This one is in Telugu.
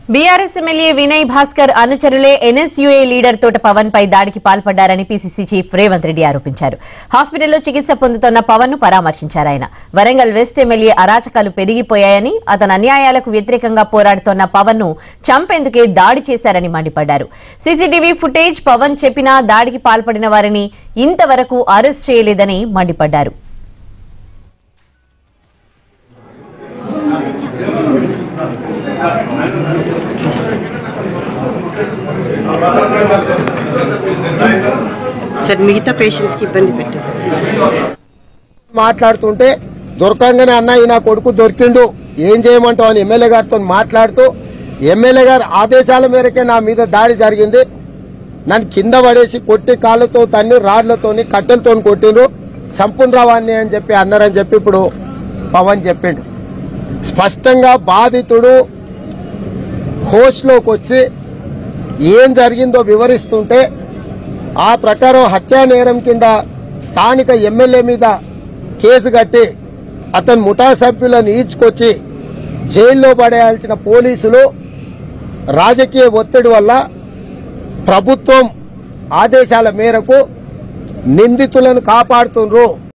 బీఆర్ఎస్ ఎమ్మెల్యే వినయ్ భాస్కర్ అనుచరులే ఎన్ఎస్యుఏ లీడర్ తోట పవన్ పై దాడికి పాల్పడ్డారని పీసీసీ చీఫ్ రేవంత్ రెడ్డి ఆరోపించారు హాస్పిటల్లో చికిత్స పొందుతున్న పవన్ ను పరామర్శించారు ఆయన వరంగల్ వెస్ట్ ఎమ్మెల్యే అరాచకాలు పెరిగిపోయాయని అతని అన్యాయాలకు వ్యతిరేకంగా పోరాడుతోన్న పవన్ ను చంపేందుకే దాడి చేశారని మండిపడ్డారు సీసీటీవీ ఫుటేజ్ పవన్ చెప్పినా దాడికి పాల్పడిన వారిని ఇంతవరకు అరెస్ట్ చేయలేదని మండిపడ్డారు సార్ మిగతా పేషెంట్స్కి ఇబ్బంది పెట్టదు మాట్లాడుతుంటే దొరకంగానే అన్న ఈ నా కొడుకు దొరికిండు ఏం చేయమంటావు అని ఎమ్మెల్యే గారితో మాట్లాడుతూ ఎమ్మెల్యే గారి ఆదేశాల మేరకే నా మీద దాడి జరిగింది నన్ను కింద పడేసి కొట్టి కాళ్ళతో తన్ని రాళ్లతోని కట్టెలతో కొట్టిండ్రు సంపునరావాన్ని అని చెప్పి అన్నారని చెప్పి ఇప్పుడు పవన్ చెప్పిండు స్పష్టంగా బాధితుడు హోస్లోకి వచ్చి ఏం జరిగిందో వివరిస్తుంటే ఆ ప్రకారం హత్యా నేరం కింద స్థానిక ఎమ్మెల్యే మీద కేసు కట్టి అతని ముఠా సభ్యులను ఈడ్చుకొచ్చి జైల్లో పడేయాల్సిన పోలీసులు రాజకీయ ఒత్తిడి వల్ల ప్రభుత్వం ఆదేశాల మేరకు నిందితులను కాపాడుతుండ్రు